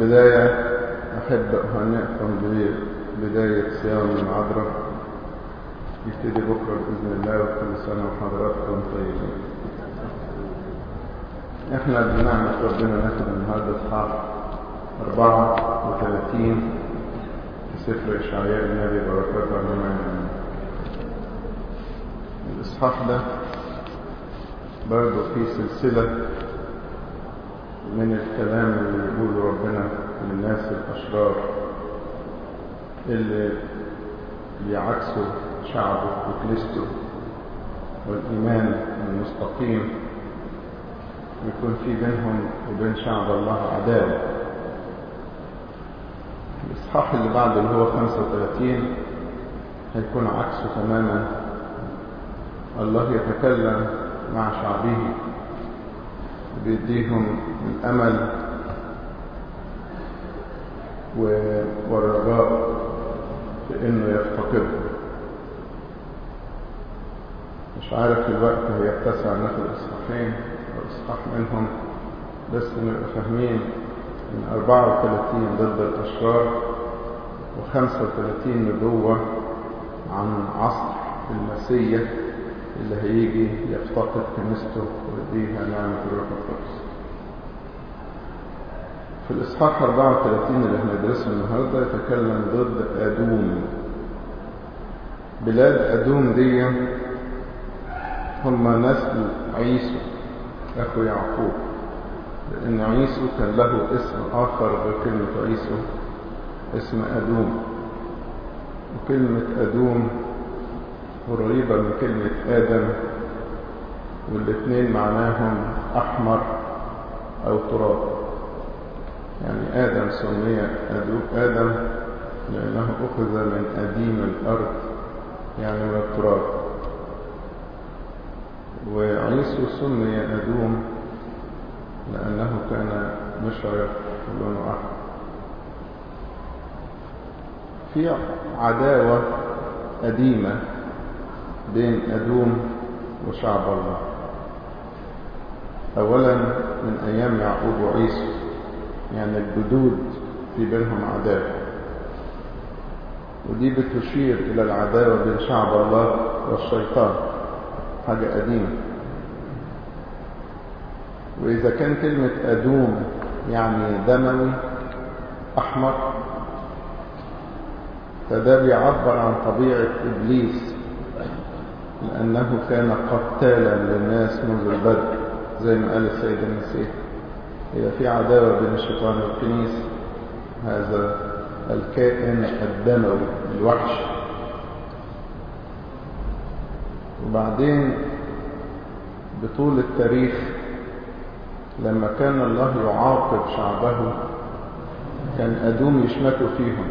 البداية أحب أهنئكم ببداية صيام العذراء يبتدي بكرة بإذن الله وكل سنة وحضراتكم طيبين احنا بنعمة ربنا ناخد النهاردة اصحاح 34 في سفر إشعياء النبي بركاته علينا الإصحاح ده برضه في سلسلة من الكلام اللي يقوله ربنا للناس الأشرار اللي بيعكسوا شعبه وكنيسته والإيمان المستقيم يكون في بينهم وبين شعب الله عداوة الإصحاح اللي بعده اللي هو 35 هيكون عكسه تماما الله يتكلم مع شعبه بيديهم الأمل والرجاء في إنه يفتقدهم مش عارف الوقت هيتسع ناخد إصحاحين أو إصحاح منهم بس نبقى فاهمين إن 34 ضد الأشرار و35 نبوة عن عصر المسيح اللي هيجي يفتقد كنيسته ويديها نعمة الروح القدس. في الإصحاح 34 اللي هندرسه النهارده يتكلم ضد أدوم. بلاد أدوم دي هم نسل عيسو أخو يعقوب لأن عيسو كان له اسم آخر غير كلمة عيسو اسم أدوم وكلمة أدوم قريبة من كلمة آدم والاثنين معناهم أحمر أو تراب يعني آدم سمي آدم لأنه أخذ من أديم الأرض يعني من التراب وعيسو سمي أدوم لأنه كان مشرق ولونه أحمر في عداوة قديمة بين أدوم وشعب الله أولا من أيام يعقوب وعيسو يعني الجدود في بينهم عداوة ودي بتشير إلى العداوة بين شعب الله والشيطان حاجة قديمة وإذا كان كلمة أدوم يعني دموي أحمر فده بيعبر عن طبيعة إبليس لأنه كان قتالا للناس منذ البدء زي ما قال السيد المسيح إذا في عداوة بين الشيطان والكنيس هذا الكائن الدموي الوحش وبعدين بطول التاريخ لما كان الله يعاقب شعبه كان أدوم يشمتوا فيهم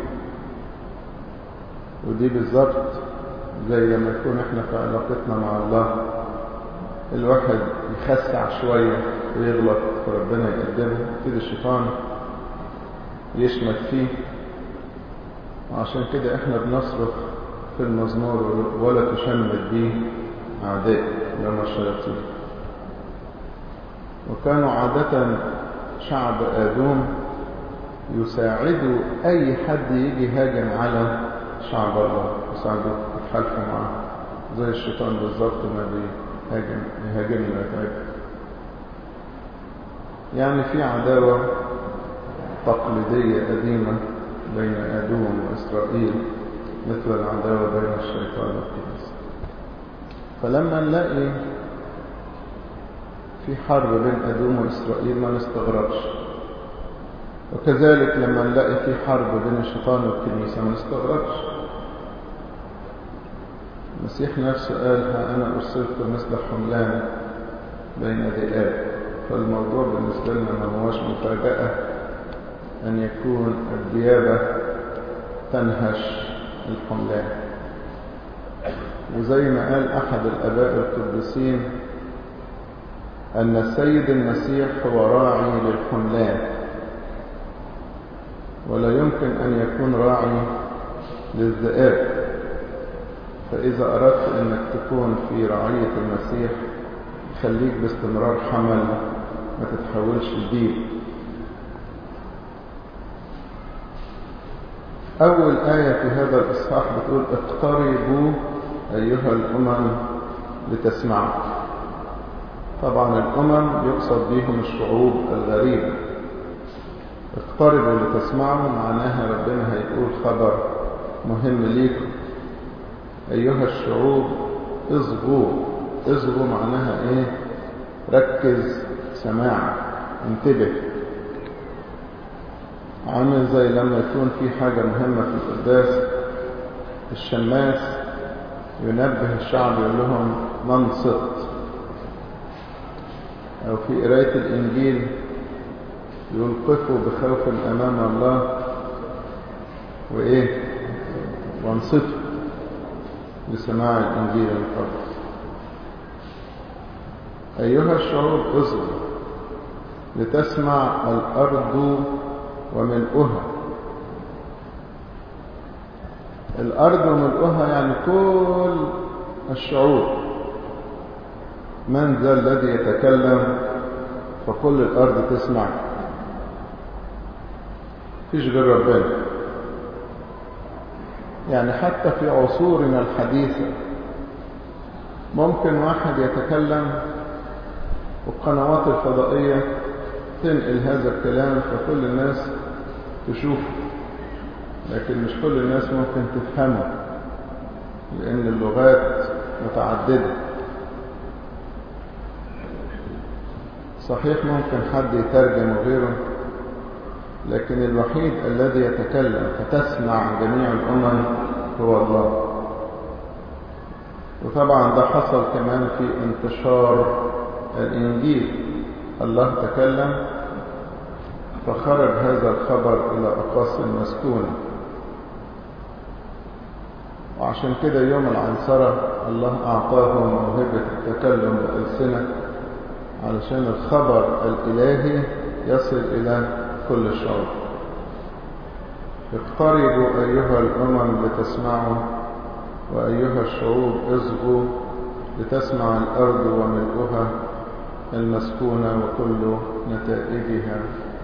ودي بالظبط زي لما يكون احنا في علاقتنا مع الله الواحد يخسع شوية ويغلط فربنا يقدمه كده الشيطان يشمت فيه وعشان كده احنا بنصرخ في المزمور ولا تشمت به أعداء لما الشياطين وكانوا عادة شعب آدوم يساعدوا أي حد يجي هاجم على شعب الله يساعدوا يتحالفوا معاه زي الشيطان بالظبط ما بيهاجم يهاجمنا ويتعب يعني في عداوة تقليدية قديمة بين أدوم وإسرائيل مثل العداوة بين الشيطان والكنيسة فلما نلاقي في حرب بين أدوم وإسرائيل ما نستغربش وكذلك لما نلاقي في حرب بين الشيطان والكنيسة ما نستغربش المسيح نفسه قال ها أنا أرسلت مثل حملان بين ذئاب فالموضوع بالنسبة لنا ما هوش مفاجأة أن يكون الديابة تنهش الحملان وزي ما قال أحد الآباء القديسين أن السيد المسيح هو راعي للحملان ولا يمكن أن يكون راعي للذئاب فإذا أردت أنك تكون في رعية المسيح خليك باستمرار حمل ما تتحولش لديب أول آية في هذا الإصحاح بتقول اقتربوا أيها الأمم لتسمعوا طبعا الأمم يقصد بهم الشعوب الغريبة اقتربوا لتسمعوا معناها ربنا هيقول خبر مهم ليكم أيها الشعوب اصغوا اصغوا معناها ايه ركز سماع انتبه عامل زي لما يكون في حاجة مهمة في القداس الشماس ينبه الشعب يقول لهم ننصت أو في قراية الإنجيل يقول قفوا بخوف أمام الله وإيه وانصتوا لسماع الإنجيل المقدس أيها الشعوب اصغوا لتسمع الأرض وملؤها الأرض وملؤها يعني كل الشعوب من ذا الذي يتكلم فكل الأرض تسمع فيش غير ربنا يعني حتى في عصورنا الحديثة ممكن واحد يتكلم والقنوات الفضائية تنقل هذا الكلام فكل الناس تشوفه لكن مش كل الناس ممكن تفهمه لأن اللغات متعددة صحيح ممكن حد يترجم وغيره لكن الوحيد الذي يتكلم فتسمع جميع الأمم هو الله وطبعا ده حصل كمان في انتشار الإنجيل الله تكلم فخرج هذا الخبر إلى أقاصي المسكونة وعشان كده يوم العنصرة الله أعطاهم موهبة التكلم بألسنة علشان الخبر الإلهي يصل إلى كل الشعوب اقتربوا أيها الأمم لتسمعوا وأيها الشعوب اصغوا لتسمع الأرض وملؤها المسكونة وكل نتائجها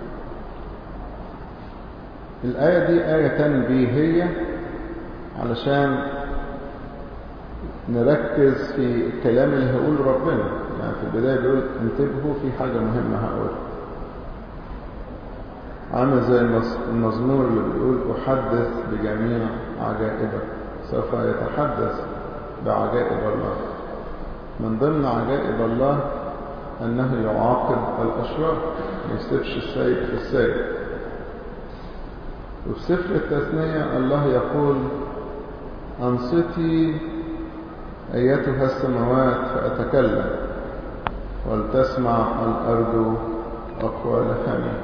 الآية دي آية تنبيهية علشان نركز في الكلام اللي هيقوله ربنا يعني في البداية بيقول انتبهوا في حاجة مهمة هقولها عامل زي المزمور اللي بيقول أحدث بجميع عجائبك سوف يتحدث بعجائب الله من ضمن عجائب الله أنه يعاقب الأشرار ما يسيبش السيد في السيد وفي سفر التثنية الله يقول أنصتي أيتها السماوات فأتكلم ولتسمع الأرض أقوال فمي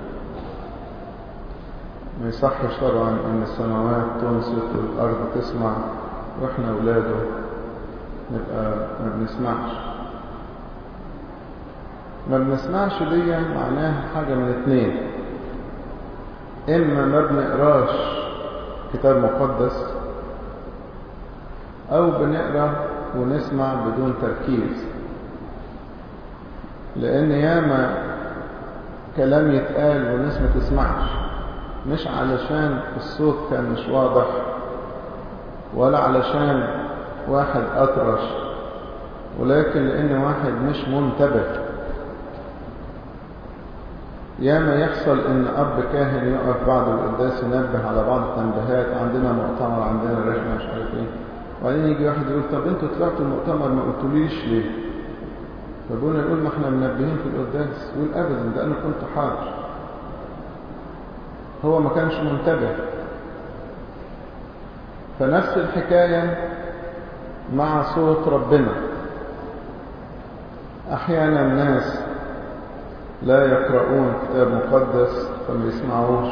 ما يصحش طبعا أن السماوات تنصت والأرض تسمع وإحنا أولاده نبقى ما بنسمعش ما بنسمعش دي معناها حاجة من اتنين إما ما بنقراش كتاب مقدس أو بنقرا ونسمع بدون تركيز لأن ياما كلام يتقال والناس ما تسمعش مش علشان الصوت كان مش واضح ولا علشان واحد أطرش ولكن لأن واحد مش منتبه ياما يحصل ان اب كاهن يقف بعد القداس ينبه على بعض التنبيهات عندنا مؤتمر عندنا رحله مش عارف ايه وبعدين يجي واحد يقول طب انتوا طلعتوا المؤتمر ما قلتوليش ليه فابونا يقول ما احنا منبهين في القداس يقول ابدا ده انا كنت حاضر هو ما كانش منتبه فنفس الحكايه مع صوت ربنا احيانا الناس لا يقرؤون كتاب مقدس فما يسمعوش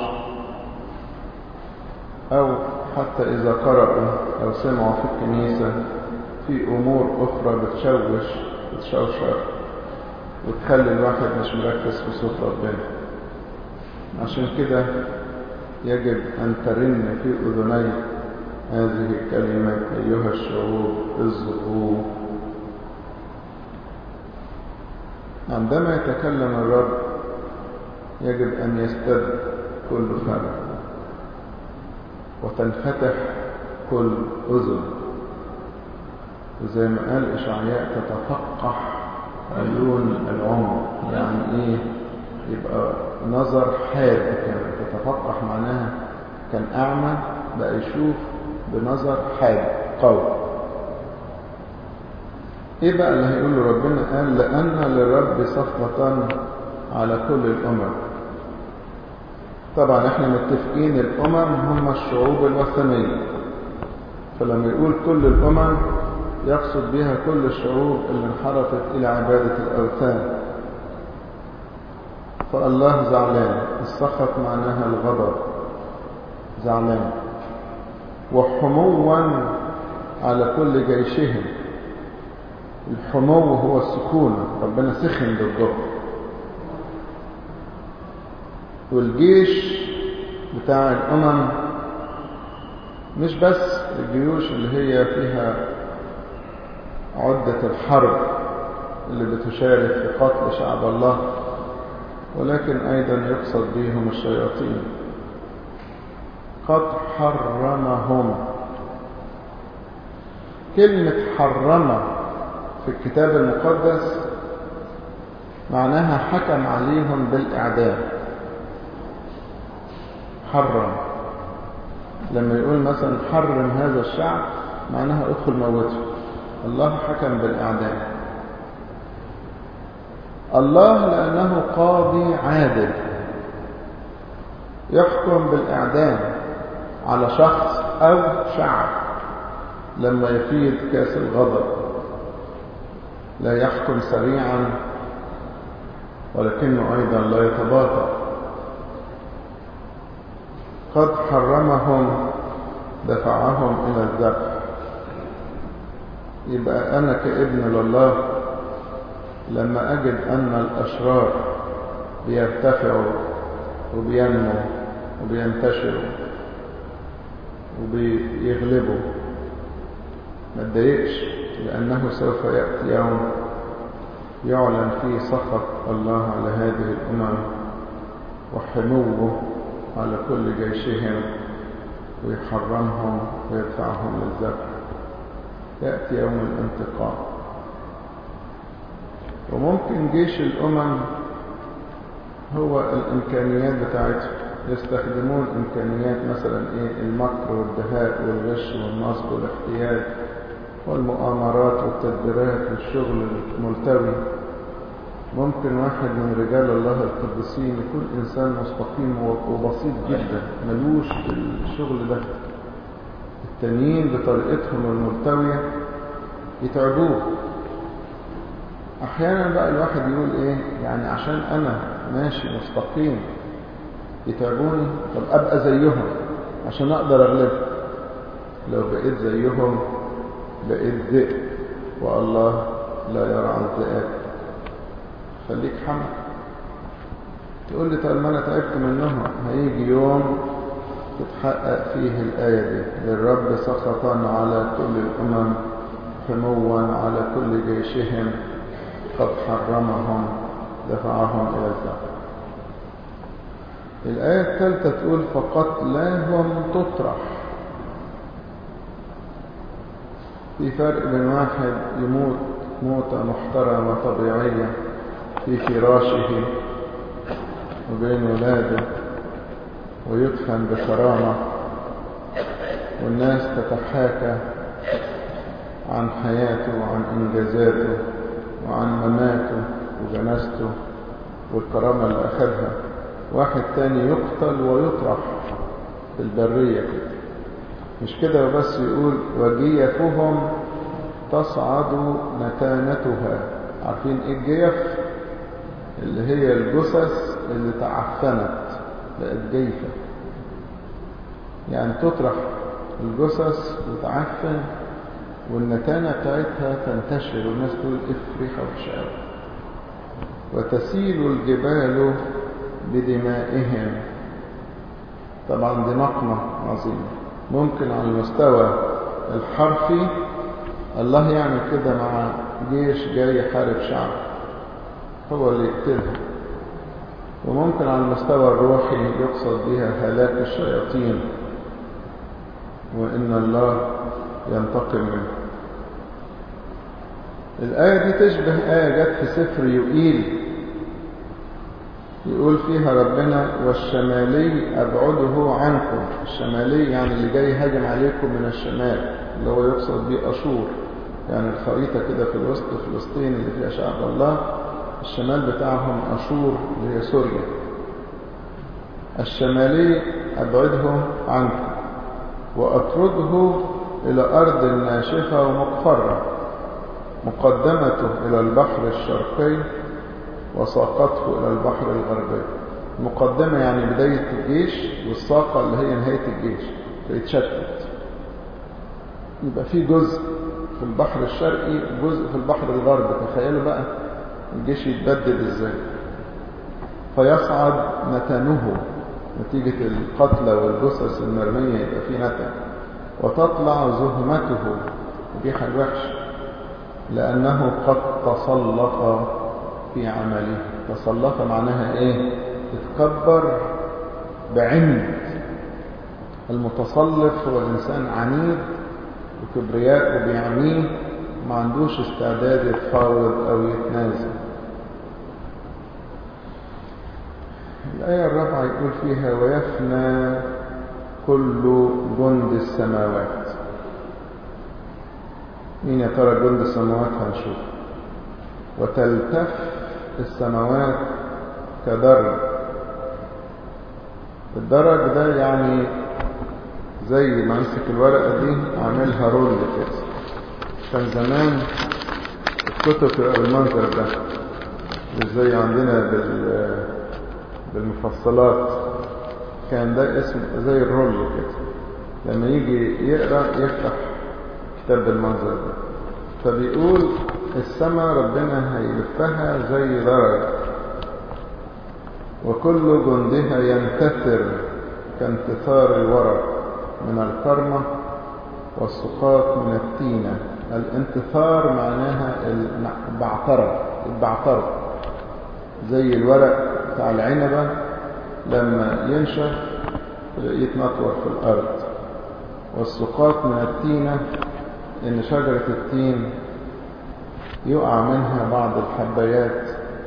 أو حتى إذا قرأوا أو سمعوا في الكنيسة في أمور أخرى بتشوش بتشوشر وتخلي الواحد مش مركز في صوت ربنا عشان كده يجب أن ترن في أذني هذه الكلمة أيها الشعوب اصغوا عندما يتكلم الرب يجب أن يستد كل فم وتنفتح كل أذن وزي ما قال إشعياء تتفقح عيون العمر يعني إيه يبقى نظر حاد كان تتفقح معناها كان أعمى بقى يشوف بنظر حاد قوي ايه بقى اللي هيقوله ربنا قال لأن للرب صفوة على كل الأمم طبعا احنا متفقين الأمم هم الشعوب الوثنية فلما يقول كل الأمم يقصد بها كل الشعوب اللي انحرفت إلى عبادة الأوثان فالله زعلان السخط معناها الغضب زعلان وحموا على كل جيشهم الحمو هو السكونة ربنا سخن ضدهم والجيش بتاع الأمم مش بس الجيوش اللي هي فيها عدة الحرب اللي بتشارك في قتل شعب الله ولكن أيضا يقصد بهم الشياطين قد حرمهم كلمة حرم في الكتاب المقدس معناها حكم عليهم بالإعدام حرم لما يقول مثلا حرم هذا الشعب معناها ادخل موته الله حكم بالإعدام الله لأنه قاضي عادل يحكم بالإعدام على شخص أو شعب لما يفيد كاس الغضب لا يحكم سريعا ولكنه أيضا لا يتباطأ قد حرمهم دفعهم إلى الذبح يبقى أنا كابن لله لما أجد أن الأشرار بيرتفعوا وبينموا وبينتشروا وبيغلبوا ما تضايقش لأنه سوف يأتي يوم يعلن فيه سخط الله على هذه الأمم وحموه على كل جيشهم ويحرمهم ويدفعهم للذبح يأتي يوم الانتقام وممكن جيش الأمم هو الإمكانيات بتاعتهم يستخدمون إمكانيات مثلا إيه المكر والدهاء والغش والنصب والاحتيال والمؤامرات والتدبيرات والشغل الملتوي ممكن واحد من رجال الله القديسين يكون إنسان مستقيم وبسيط جدا ملوش الشغل ده التانيين بطريقتهم الملتوية يتعبوه أحيانا بقى الواحد يقول إيه يعني عشان أنا ماشي مستقيم يتعبوني طب أبقى زيهم عشان أقدر أغلبهم لو بقيت زيهم بقيت ذئب والله لا يرعى الذئاب خليك حمل تقول لي طب ما انا تعبت منهم هيجي يوم تتحقق فيه الآية دي للرب سخطا على كل الأمم حموا على كل جيشهم قد حرمهم دفعهم إلى الذبح الآية الثالثة تقول فقتلاهم تطرح في فرق بين واحد يموت موتة محترمة طبيعية في فراشه وبين ولاده ويدفن بكرامة والناس تتحاكى عن حياته وعن إنجازاته وعن مماته وجنازته والكرامة اللي أخذها واحد تاني يقتل ويطرح في البرية كده مش كده بس يقول وجيفهم تصعد نتانتها عارفين ايه الجيف اللي هي الجثث اللي تعفنت بقت جيفة يعني تطرح الجثث وتعفن والنتانة بتاعتها تنتشر والناس تقول افريحة وحشة وتسيل الجبال بدمائهم طبعا دي نقمة عظيمة ممكن على المستوى الحرفي الله يعمل كده مع جيش جاي يحارب شعب هو اللي يقتلهم وممكن على المستوى الروحي يقصد بها هلاك الشياطين وإن الله ينتقم منه الآية دي تشبه آية جت في سفر يوئيل يقول فيها ربنا والشمالي أبعده عنكم الشمالي يعني اللي جاي هاجم عليكم من الشمال اللي هو يقصد بيه أشور يعني الخريطة كده في الوسط فلسطين اللي فيها شعب الله الشمال بتاعهم أشور اللي هي سوريا الشمالي أبعده عنكم وأطرده إلى أرض ناشفة ومقفرة مقدمته إلى البحر الشرقي وساقته إلى البحر الغربي مقدمة يعني بداية الجيش والساقة اللي هي نهاية الجيش فيتشتت يبقى في جزء في البحر الشرقي جزء في البحر الغربي تخيلوا بقى الجيش يتبدد ازاي فيصعد نتنه نتيجة القتلى والجثث المرمية يبقى في نتن وتطلع زهمته ريحة الوحش لأنه قد تسلط في عمله تسلط معناها ايه تتكبر بعند المتسلط هو إنسان عنيد وكبرياء وبيعميه ما عندوش استعداد يتفاوض أو يتنازل الآية الرابعة يقول فيها ويفنى كل جند السماوات مين يا ترى جند السماوات هنشوف وتلتف السماوات كدرج الدرج ده يعني زي ما امسك الورقة دي اعملها رول كده كان زمان الكتب تبقى بالمنظر ده مش زي عندنا بال بالمفصلات كان ده اسم زي الرول كده لما يجي يقرا يفتح كتاب بالمنظر ده فبيقول السماء ربنا هيلفها زي درج وكل جندها ينتثر كانتثار الورق من الكرمة والسقاط من التينة الانتثار معناها البعترة البعترة زي الورق بتاع العنبة لما ينشف يتنطور في الأرض والسقاط من التينة إن شجرة التين يقع منها بعض الحبايات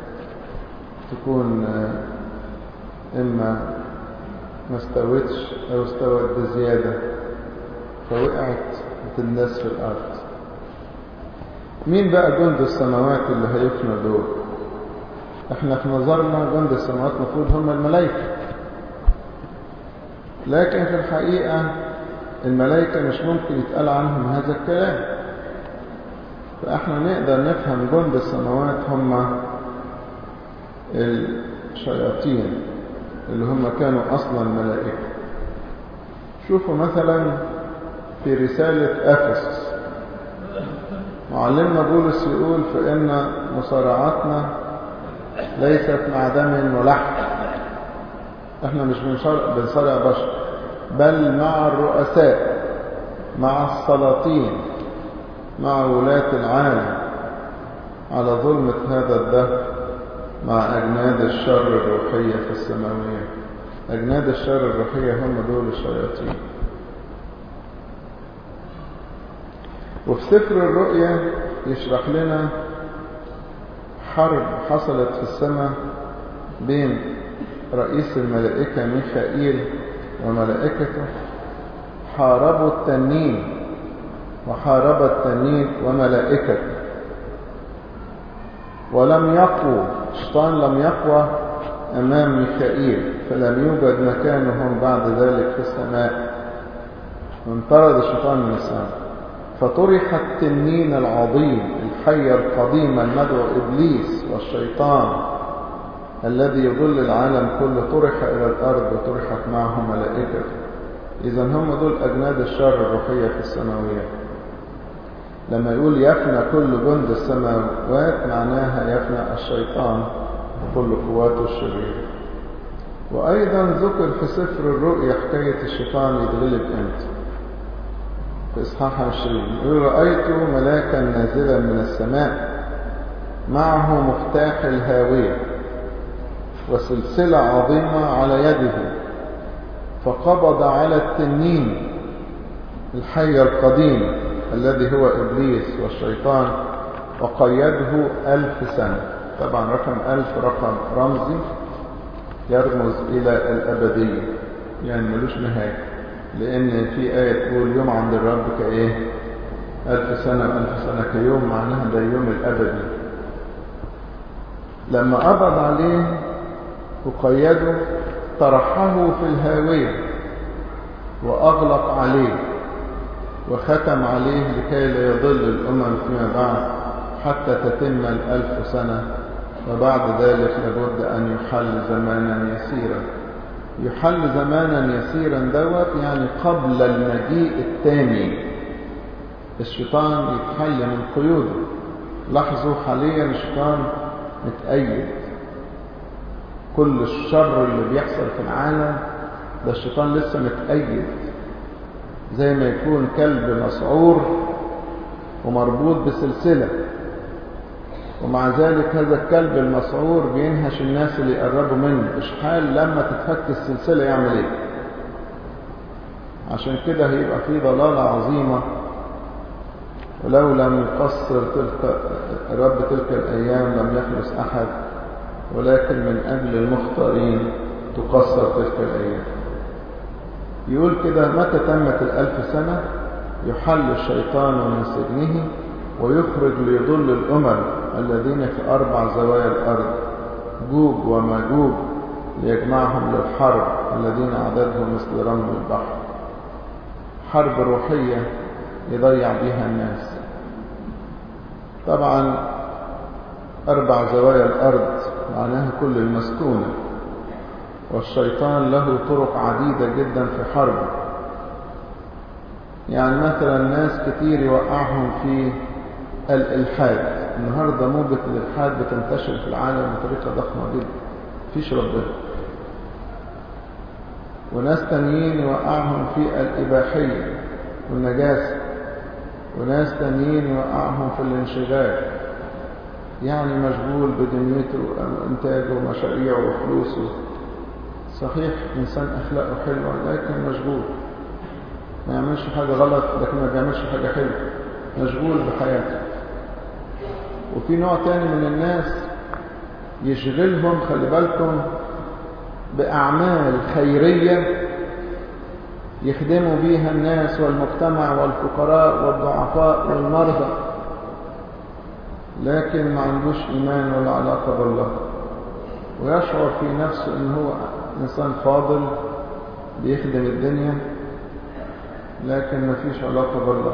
تكون إما ما استوتش أو استوت بزيادة فوقعت وتندس في الأرض مين بقى جند السماوات اللي هيفنى دول احنا في نظرنا جند السماوات المفروض هم الملائكة لكن في الحقيقة الملائكة مش ممكن يتقال عنهم هذا الكلام فاحنا نقدر نفهم جند السماوات هم الشياطين اللي هم كانوا أصلا ملائكة شوفوا مثلا في رسالة أفس معلمنا بولس يقول فإن مصارعاتنا ليست مع دم ولحم احنا مش بنصارع بشر بل مع الرؤساء مع السلاطين مع ولاة العالم على ظلمة هذا الدهر مع أجناد الشر الروحية في السماوية أجناد الشر الروحية هم دول الشياطين وفي سفر الرؤيا يشرح لنا حرب حصلت في السماء بين رئيس الملائكة ميخائيل وملائكته حاربوا التنين وحارب التنين وملائكته ولم يقووا الشيطان لم يقوى أمام ميخائيل فلم يوجد مكانهم بعد ذلك في السماء وانطرد الشيطان من السماء فطرح التنين العظيم الحي القديم المدعو إبليس والشيطان الذي يضل العالم كله طرح إلى الأرض وطرحت معه ملائكته إذا هم دول أجناد الشر الروحية في السماويات لما يقول يفنى كل جند السماوات معناها يفنى الشيطان وكل قواته الشريرة وأيضا ذكر في سفر الرؤيا حكاية الشيطان يتغلب امتى في إصحاح 20 يقول رأيت ملاكا نازلا من السماء معه مفتاح الهاوية وسلسلة عظيمة على يده فقبض على التنين الحي القديم الذي هو إبليس والشيطان وقيده ألف سنة طبعا رقم ألف رقم رمزي يرمز إلى الأبدية يعني ملوش نهاية لأن في آية تقول يوم عند الرب كإيه ألف سنة وألف سنة كيوم معناها ده يوم الأبدي لما قبض عليه وقيده طرحه في الهاوية وأغلق عليه وختم عليه لكي لا يضل الأمم فيما بعد حتى تتم الألف سنة وبعد ذلك لابد أن يحل زمانا يسيرا يحل زمانا يسيرا دوت يعني قبل المجيء الثاني الشيطان يتحل من قيوده لاحظوا حاليا الشيطان متأيد كل الشر اللي بيحصل في العالم ده الشيطان لسه متأيد زي ما يكون كلب مسعور ومربوط بسلسلة ومع ذلك هذا الكلب المسعور بينهش الناس اللي يقربوا منه مش حال لما تتفك السلسلة يعمل ايه عشان كده هيبقى في ضلالة عظيمة ولو لم يقصر تلك رب تلك الأيام لم يخلص أحد ولكن من أجل المختارين تقصر تلك الأيام يقول كده متى تمت الألف سنة يحل الشيطان من سجنه ويخرج ليضل الأمم الذين في أربع زوايا الأرض جوج وماجوج ليجمعهم للحرب الذين عددهم مثل رمل البحر حرب روحية يضيع بها الناس طبعا أربع زوايا الأرض معناها كل المسكونة والشيطان له طرق عديدة جدا في حربه يعني مثلا ناس كتير يوقعهم في الإلحاد النهاردة موجة الإلحاد بتنتشر في العالم بطريقة ضخمة جدا فيش ربنا وناس تانيين يوقعهم في الإباحية والنجاسة وناس تانيين يوقعهم في الانشغال يعني مشغول بدنيته وإنتاجه ومشاريعه وفلوسه صحيح إنسان أخلاقه حلوة لكن مشغول ما يعملش حاجة غلط لكن ما بيعملش حاجة حلوة مشغول بحياته وفي نوع تاني من الناس يشغلهم خلي بالكم بأعمال خيرية يخدموا بيها الناس والمجتمع والفقراء والضعفاء والمرضى لكن ما عندوش إيمان ولا علاقة بالله ويشعر في نفسه إن هو إنسان فاضل بيخدم الدنيا لكن ما فيش علاقة بالله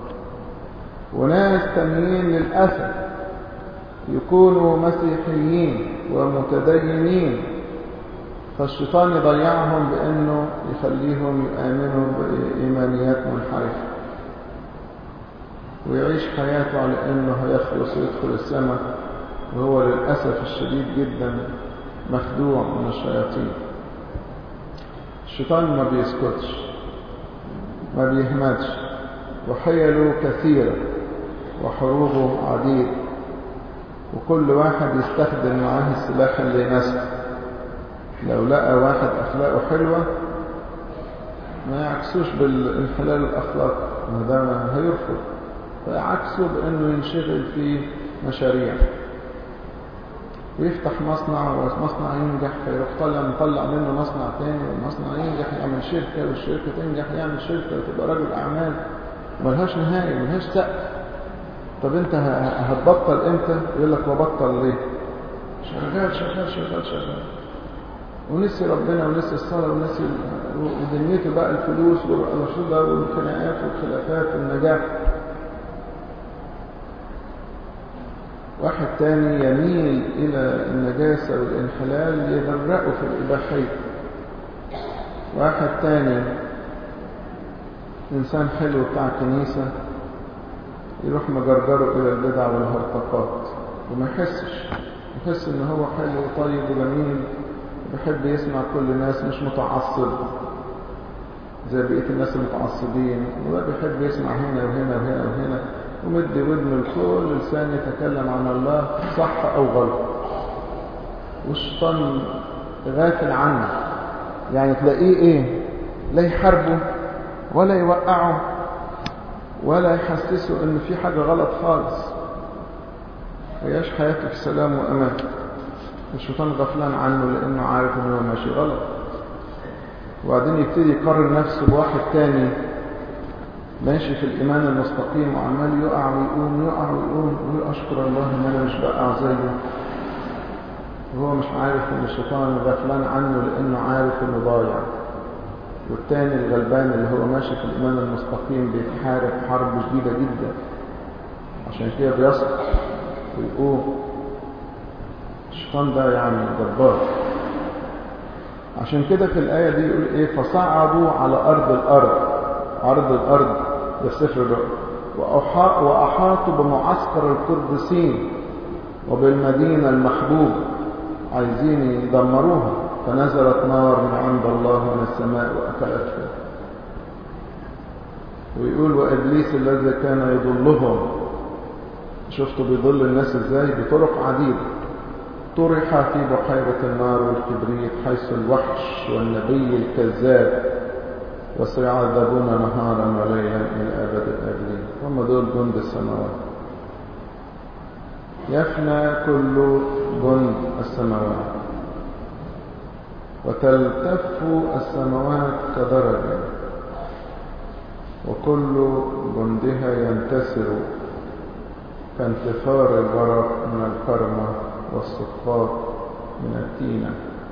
وناس تانيين للأسف يكونوا مسيحيين ومتدينين فالشيطان يضيعهم بأنه يخليهم يؤمنوا بإيمانيات منحرفة ويعيش حياته على أنه هيخلص ويدخل السماء وهو للأسف الشديد جدا مخدوع من الشياطين الشيطان ما بيسكتش ما بيهمتش وحيله كثيرة وحروبه عديد وكل واحد يستخدم معاه السلاح اللي يناسبه لو لقى واحد أخلاقه حلوة ما يعكسوش بالانحلال الأخلاق ما دام هيرفض فيعكسه بأنه ينشغل في مشاريع ويفتح مصنع والمصنع ينجح فيروح طلع مطلع منه مصنع تاني والمصنع ينجح يعمل شركة والشركة تنجح يعمل شركة وتبقى راجل أعمال ملهاش نهاية ملهاش سقف طب انت هتبطل امتى يقول لك وبطل ليه شغال شغال شغال شغال ونسي ربنا ونسي الصلاة ونسي ودنيته بقى الفلوس والرشوده والخناقات والخلافات والنجاح واحد تاني يميل إلى النجاسة والانحلال يغرقه في الإباحية واحد تاني إنسان حلو بتاع كنيسة يروح مجرجره إلى البدع والهرطقات وما يحسش يحس إن هو حلو وطيب وجميل بيحب يسمع كل الناس مش متعصب زي بقية الناس المتعصبين وده بيحب يسمع هنا وهنا وهنا وهنا ومدي ودنه لكل لسان يتكلم عن الله صح أو غلط والشيطان غافل عنه يعني تلاقيه ايه لا يحاربه ولا يوقعه ولا يحسسه ان في حاجة غلط خالص هياش حياته في سلام وامان الشيطان غفلان عنه لانه عارف ان هو ماشي غلط وبعدين يبتدي يقارن نفسه بواحد تاني ماشي في الإيمان المستقيم وعمال يقع ويقوم يقع ويقوم ويقول أشكر الله إن أنا مش بقع زيه وهو مش عارف إن الشيطان غفلان عنه لأنه عارف إنه ضايع والتاني الغلبان اللي هو ماشي في الإيمان المستقيم بيتحارب حرب شديدة جدا عشان كده بيسقط ويقوم الشيطان ده يعني جبار عشان كده في الآية دي يقول إيه فصعدوا على أرض الأرض أرض الأرض ده سفر الرؤيا وأحاطوا بمعسكر القدسين وبالمدينة المحبوبة عايزين يدمروها فنزلت نار من عند الله من السماء وأكلتها ويقول وإبليس الذي كان يضلهم شفتوا بيضل الناس ازاي بطرق عديدة طرح في بحيرة النار والكبريت حيث الوحش والنبي الكذاب وسيعذبون نهارا وليلا إلى أبد الآبدين هم دول جند السماوات يفنى كل جند السماوات وتلتف السماوات كدرجة وكل جندها ينتسر كانتفار الورق من الكرمة والصفات من التينة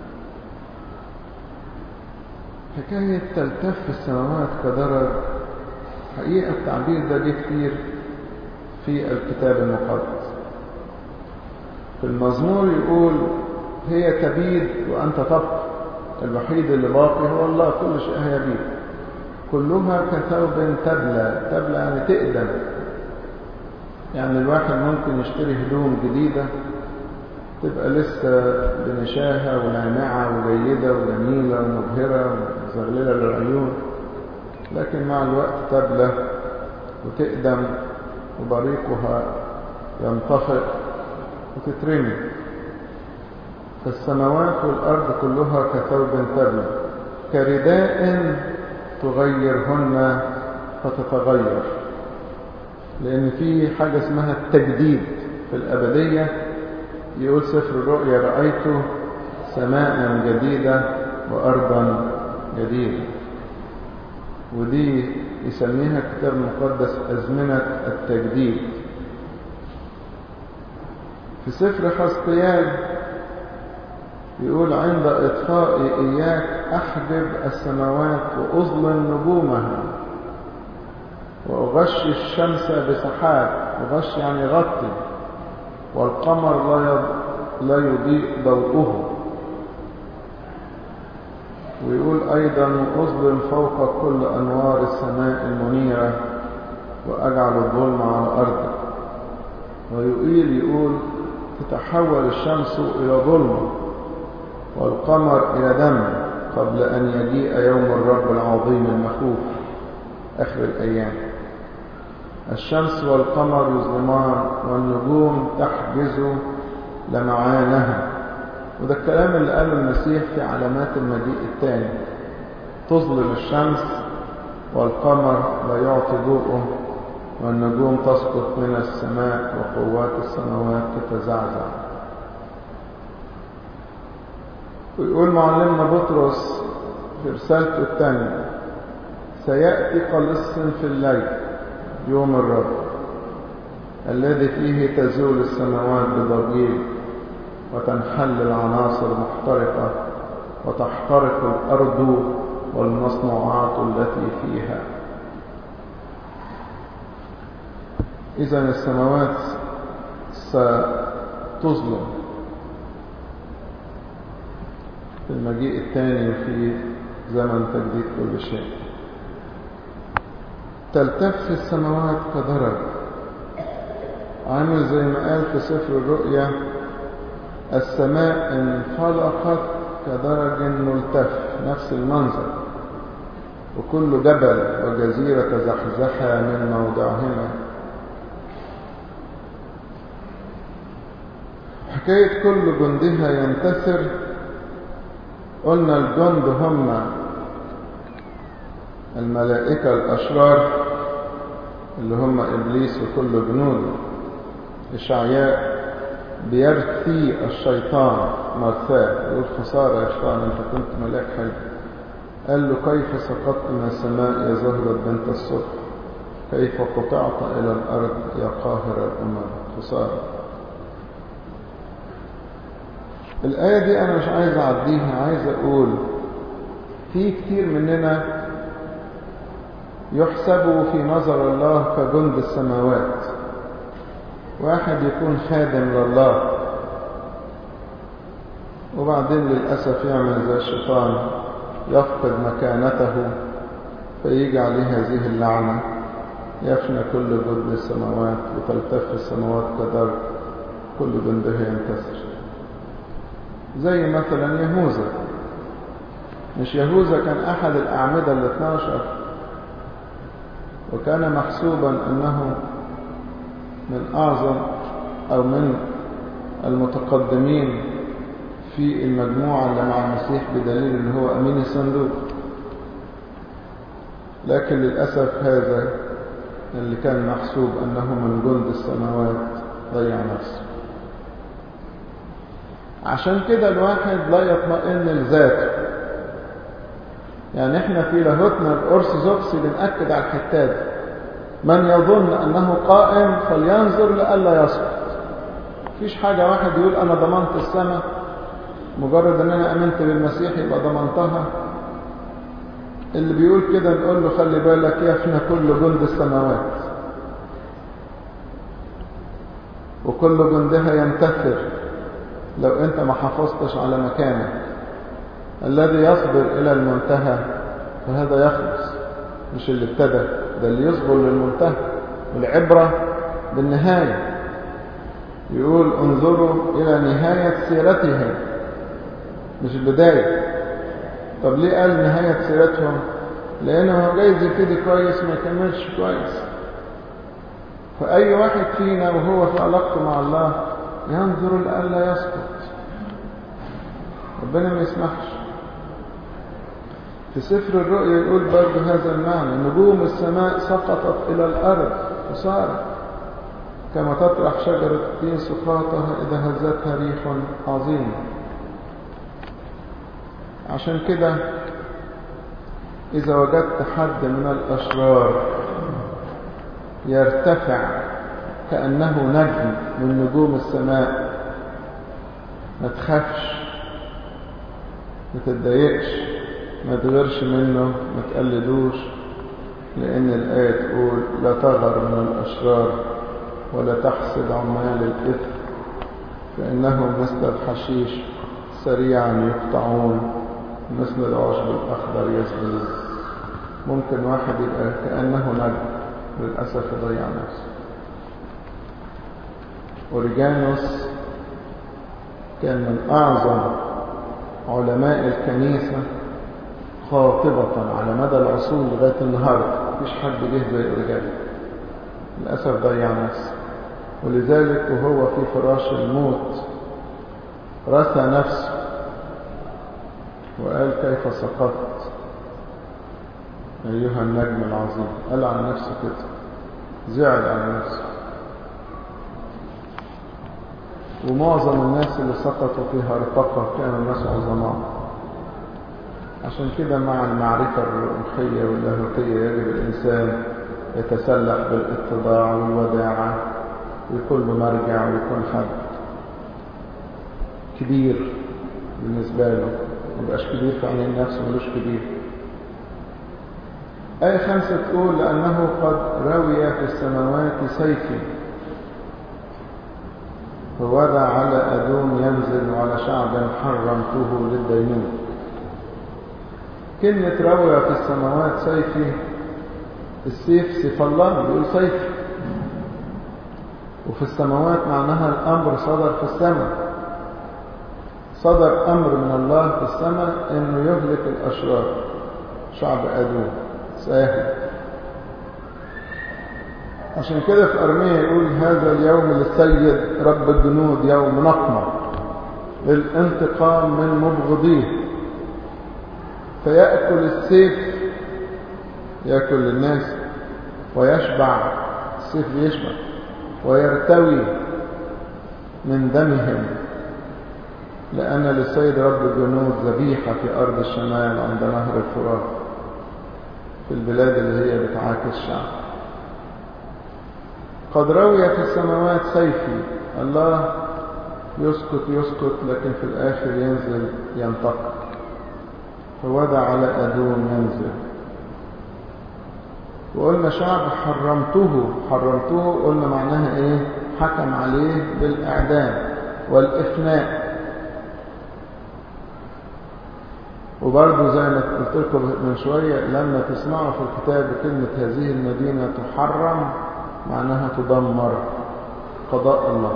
حكاية تلتف السماوات كدرج حقيقة التعبير ده جه كتير في الكتاب المقدس في المزمور يقول هي تبيد وأنت تبقى الوحيد اللي باقي هو الله كل شيء هيبيد كلها كثوب تبلى تبلى يعني تقدم يعني الواحد ممكن يشتري هدوم جديدة تبقى لسه بنشاهة وناعمة وجيدة وجميلة ومبهرة وزغللة للعيون لكن مع الوقت تبلى وتقدم وبريقها ينطفئ وتترمي فالسماوات والأرض كلها كثوب تبلى كرداء تغيرهن فتتغير لأن في حاجة اسمها التجديد في الأبدية يقول سفر الرؤيا رأيت سماء جديدة وأرضا جديدة ودي يسميها الكتاب المقدس أزمنة التجديد في سفر حسقيال يقول عند إطفاء إياك أحجب السماوات وأظلم نجومها وأغشي الشمس بسحاب أغشي يعني غطي والقمر لا لا يضيء ضوءه ويقول أيضا أظلم فوق كل أنوار السماء المنيرة وأجعل الظلم على أرضك ويقيل يقول تتحول الشمس إلى ظلمة والقمر إلى دم قبل أن يجيء يوم الرب العظيم المخوف آخر الأيام الشمس والقمر يظلمان والنجوم تحجز لمعانها وده الكلام اللي قاله المسيح في علامات المجيء الثاني تظلم الشمس والقمر لا يعطي ضوءه والنجوم تسقط من السماء وقوات السماوات تتزعزع ويقول معلمنا بطرس في رسالته الثانية سيأتي قلص في الليل يوم الرب الذي فيه تزول السماوات بضجيج وتنحل العناصر محترقة وتحترق الأرض والمصنوعات التي فيها إذا السماوات ستظلم في المجيء الثاني في زمن تجديد كل شيء تلتف السماوات كدرج عامل زي ما قال في سفر الرؤيا السماء انفلقت كدرج ملتف نفس المنظر وكل جبل وجزيرة تزحزحا من موضعهما حكاية كل جندها ينتصر قلنا الجند هم الملائكة الأشرار اللي هم إبليس وكل جنوده إشعياء بيرثي الشيطان مرثاه يقول خسارة يا شيطان أنت كنت ملاك حلو قال له كيف سقطت من السماء يا زهرة بنت الصبح كيف قطعت إلى الأرض يا قاهر الأمم خسارة الآية دي أنا مش عايز أعديها عايز أقول في كتير مننا يحسب في نظر الله كجند السماوات واحد يكون خادم لله وبعدين للأسف يعمل زي الشيطان يفقد مكانته فيجي عليه هذه اللعنة يفنى كل جند السماوات وتلتف السماوات كدر كل جندها ينكسر زي مثلا يهوذا مش يهوذا كان أحد الأعمدة ال 12 وكان محسوبا أنه من أعظم أو من المتقدمين في المجموعة اللي مع المسيح بدليل أنه هو أمين الصندوق لكن للأسف هذا اللي كان محسوب أنه من جند السماوات ضيع نفسه عشان كده الواحد لا يطمئن لذاته يعني احنا في لاهوتنا الأرثوذكسي بنأكد على الحتات من يظن أنه قائم فلينظر لئلا يسقط مفيش حاجة واحد يقول أنا ضمنت السماء مجرد أن أنا أمنت بالمسيح يبقى ضمنتها اللي بيقول كده نقول له خلي بالك يفنى كل جند السماوات وكل جندها ينتثر لو أنت ما حافظتش على مكانك الذي يصبر إلى المنتهى فهذا يخلص مش اللي ابتدى ده اللي يصبر للمنتهى والعبرة بالنهاية يقول انظروا إلى نهاية سيرتهم مش البداية طب ليه قال نهاية سيرتهم لأنه هو جايز يبتدي كويس ما يكملش كويس فأي واحد فينا وهو في علاقته مع الله ينظر لألا يسقط ربنا ما يسمحش في سفر الرؤيا يقول برضه هذا المعنى نجوم السماء سقطت إلى الأرض وصارت كما تطرح شجرة التين سقاطها إذا هزتها ريح عظيمة عشان كده إذا وجدت حد من الأشرار يرتفع كأنه نجم من نجوم السماء ما تخافش ما تتضايقش ما تغيرش منه ما تقلدوش لأن الآية تقول لا تغر من الأشرار ولا تحسد عمال الإثم فإنهم مثل الحشيش سريعا يقطعون مثل العشب الأخضر يسبل ممكن واحد يبقى كأنه نجم للأسف يضيع نفسه أوريجانوس كان من أعظم علماء الكنيسة خاطبة على مدى العصور لغاية النهاردة مفيش حد جه زي أوريجانوس للأسف ضيع نفسه ولذلك وهو في فراش الموت رثى نفسه وقال كيف سقطت أيها النجم العظيم قال على نفسه كده زعل على نفسه ومعظم الناس اللي سقطوا في هرطقة كانوا ناس عظماء عشان كده مع المعرفة الروحية واللاهوتية يجب الإنسان يتسلح بالاتضاع والوداعة ويكون له مرجع ويكون حد كبير بالنسبة له ما يبقاش كبير في عين نفسه ملوش كبير آية خمسة تقول لأنه قد روي في السماوات سيفي فوضع على أدوم ينزل وعلى شعب حرمته للدينون كلمة روي في السماوات سيفي السيف سيف الله بيقول سيفي وفي السماوات معناها الأمر صدر في السماء صدر أمر من الله في السماء أنه يهلك الأشرار شعب أدوم ساهل عشان كده في أرمية يقول هذا اليوم للسيد رب الجنود يوم نقمة للانتقام من مبغضيه فيأكل السيف يأكل الناس ويشبع السيف بيشبع ويرتوي من دمهم لأن للسيد رب الجنود ذبيحة في أرض الشمال عند نهر الفرات في البلاد اللي هي بتعاكس شعب قد روي في السماوات سيفي الله يسكت يسكت لكن في الآخر ينزل ينتقم فودع على أدوم ينزل وقلنا شعب حرمته حرمته قلنا معناها ايه حكم عليه بالإعدام والإفناء وبرضه زي ما قلت لكم من شوية لما تسمعوا في الكتاب كلمة هذه المدينة تحرم معناها تدمر قضاء الله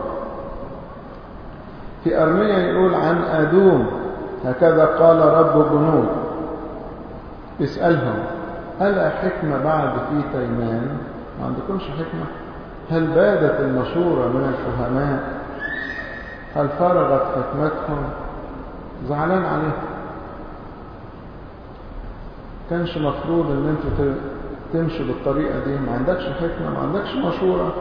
في أرمية يقول عن أدوم هكذا قال رب جنود اسألهم ألا حكمة بعد في تيمان ما عندكمش حكمة هل بادت المشورة من الفهماء هل فرغت حكمتهم زعلان عليهم كانش مفروض ان انتوا تمشوا بالطريقة دي ما عندكش حكمة ما عندكش مشورة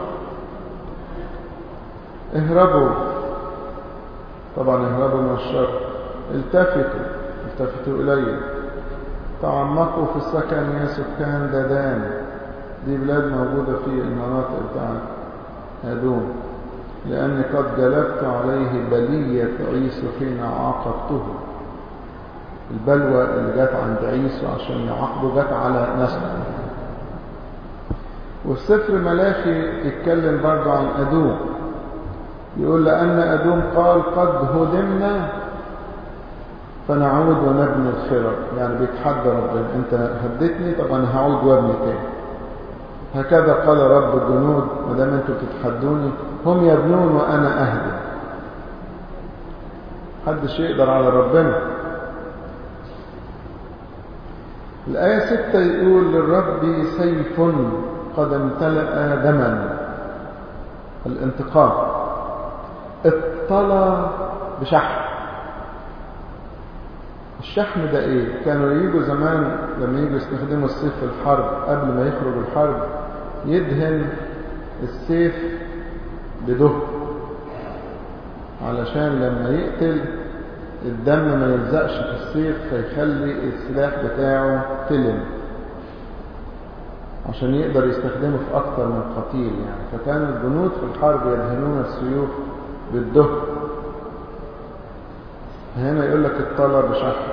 اهربوا طبعا اهربوا من الشر التفتوا التفتوا إلي تعمقوا في السكن يا سكان ددان دي بلاد موجودة في المناطق بتاعت هدوم لأني قد جلبت عليه بلية عيسو حين عاقبته البلوى اللي جت عند عيسو عشان يعاقبه جت على نسله والسفر ملاخي يتكلم برضه عن أدوم يقول لأن أدوم قال قد هدمنا فنعود ونبني الخرب يعني بيتحدى ربنا انت هديتني طب انا هعود وابني تاني هكذا قال رب الجنود ما دام انتوا بتتحدوني هم يبنون وانا اهدم محدش يقدر على ربنا الآية ستة يقول للرب سيف قد امتلأ دما الانتقام اطلع بشحم الشحم ده ايه كانوا يجوا زمان لما يجوا يستخدموا السيف في الحرب قبل ما يخرج الحرب يدهن السيف بدهن علشان لما يقتل الدم ما يلزقش في السيف فيخلي السلاح بتاعه تلم عشان يقدر يستخدمه في أكثر من قتيل يعني فكان الجنود في الحرب يدهنون السيوف بالدهن هنا يقول لك اطلع بشحم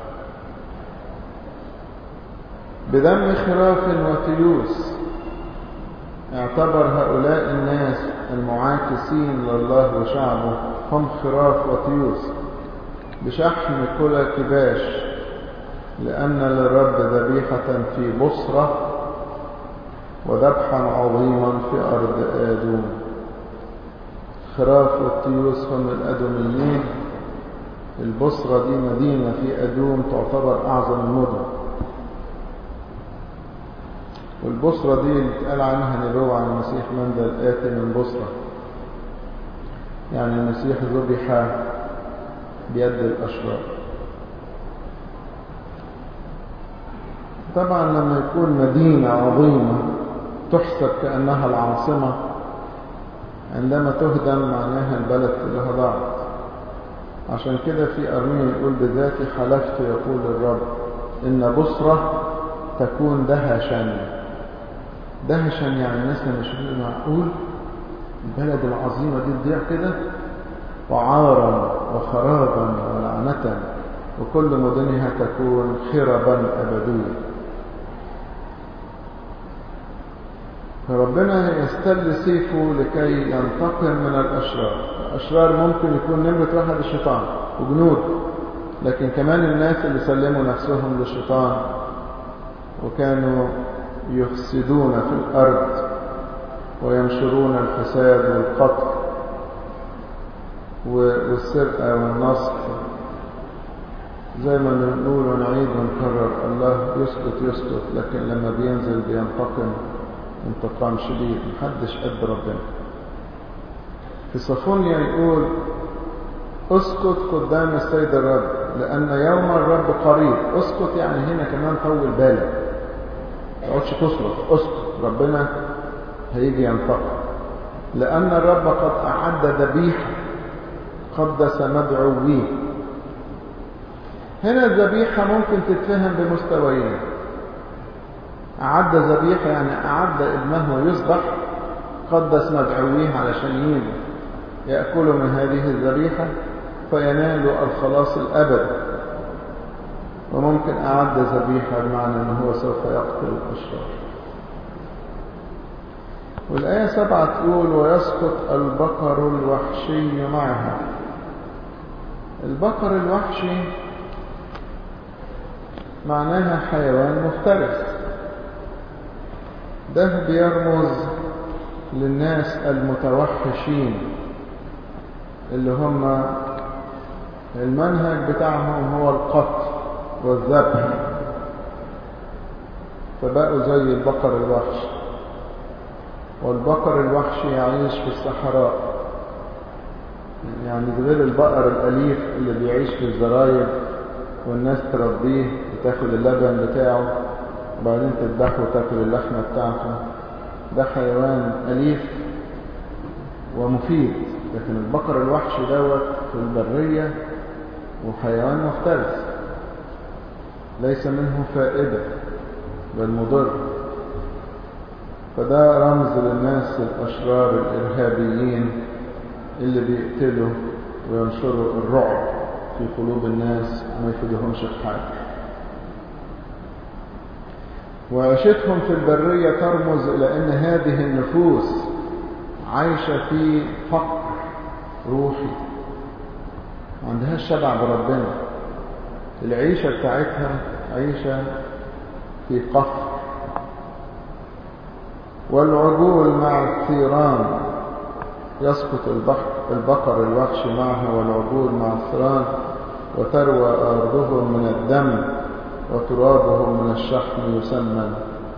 بدم خراف وتيوس اعتبر هؤلاء الناس المعاكسين لله وشعبه هم خراف وتيوس بشحم كل كباش لأن للرب ذبيحة في بصرة وذبحا عظيما في أرض آدوم خراف والتيوس هم الأدوميين البصرة دي مدينة في أدوم تعتبر أعظم المدن والبصرة دي اللي اتقال عنها نبوة عن المسيح من ذا الآتي من بصرة يعني المسيح ذبح بيد الأشرار طبعا لما يكون مدينة عظيمة تحسب كأنها العاصمة عندما تهدم معناها البلد كلها ضاعت عشان كده في أرمية يقول بذاتي حلفت يقول الرب إن بصرة تكون دهشا دهشا يعني الناس لما يشوفوا معقول البلد العظيمة دي تضيع كده وعارا وخرابا ولعنة وكل مدنها تكون خربا أبديا فربنا يستل سيفه لكي ينتقم من الأشرار الأشرار ممكن يكون نمرة واحد الشيطان وجنود لكن كمان الناس اللي سلموا نفسهم للشيطان وكانوا يفسدون في الأرض وينشرون الفساد والقتل والسرقة والنصب زي ما بنقول ونعيد ونكرر الله يسكت يسكت لكن لما بينزل بينتقم انتقام شديد محدش قد ربنا في صفونيا يقول اسكت قدام السيد الرب لأن يوم الرب قريب اسكت يعني هنا كمان طول بالك ما تقعدش تصرخ اسكت ربنا هيجي ينتقم لأن الرب قد أعد ذبيحة قدس مدعويه هنا الذبيحة ممكن تتفهم بمستويين أعد ذبيحة يعني أعد ابنه يذبح قدس مدعويه علشان يجوا يأكلوا من هذه الذبيحة فينالوا الخلاص الأبدي وممكن أعد ذبيحة بمعنى أنه هو سوف يقتل الأشرار والآية سبعة تقول ويسقط البقر الوحشي معها البقر الوحشي معناها حيوان مفترس ده بيرمز للناس المتوحشين اللي هم المنهج بتاعهم هو القتل والذبح فبقوا زي البقر الوحشي والبقر الوحشي يعيش في الصحراء يعني غير البقر الأليف اللي بيعيش في الزراير والناس تربيه وتاخد اللبن بتاعه وبعدين تذبحه وتاكل اللحمة بتاعته ده حيوان أليف ومفيد لكن البقر الوحشي دوت في البرية وحيوان مفترس ليس منه فائدة بل مضر فده رمز للناس الأشرار الإرهابيين اللي بيقتلوا وينشروا الرعب في قلوب الناس وما يفيدهمش في حاجة وعيشتهم في البرية ترمز إلى أن هذه النفوس عايشة في فقر روحي ما عندهاش شبع بربنا العيشة بتاعتها عيشة في قفر والعجول مع الثيران يسقط البحر البقر الوحش معها والعجول مع الثيران وتروى أرضهم من الدم وترابهم من الشحم يسمن